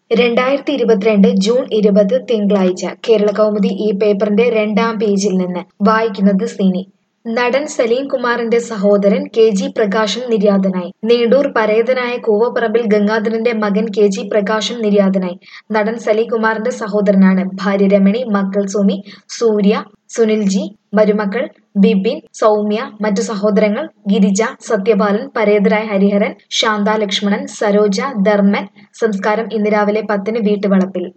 രണ്ടായിരത്തി ഇരുപത്തിരണ്ട് ജൂൺ ഇരുപത് തിങ്കളാഴ്ച കേരള കൗമുദി ഈ പേപ്പറിന്റെ രണ്ടാം പേജിൽ നിന്ന് വായിക്കുന്നത് സിനി നടൻ സലീം കുമാറിന്റെ സഹോദരൻ കെ ജി പ്രകാശൻ നിര്യാതനായി നീണ്ടൂർ പരേതനായ കൂവപ്പറമ്പിൽ ഗംഗാധരന്റെ മകൻ കെ ജി പ്രകാശൻ നിര്യാതനായി നടൻ സലീം കുമാറിന്റെ സഹോദരനാണ് ഭാര്യ രമണി മക്കൾ സുമി സൂര്യ സുനിൽജി മരുമക്കൾ ബിബിൻ സൗമ്യ മറ്റു സഹോദരങ്ങൾ ഗിരിജ സത്യപാലൻ പരേതരായ ഹരിഹരൻ ശാന്ത ലക്ഷ്മണൻ സരോജ ധർമ്മൻ സംസ്കാരം ഇന്ന് രാവിലെ പത്തിന് വീട്ടുവളപ്പിൽ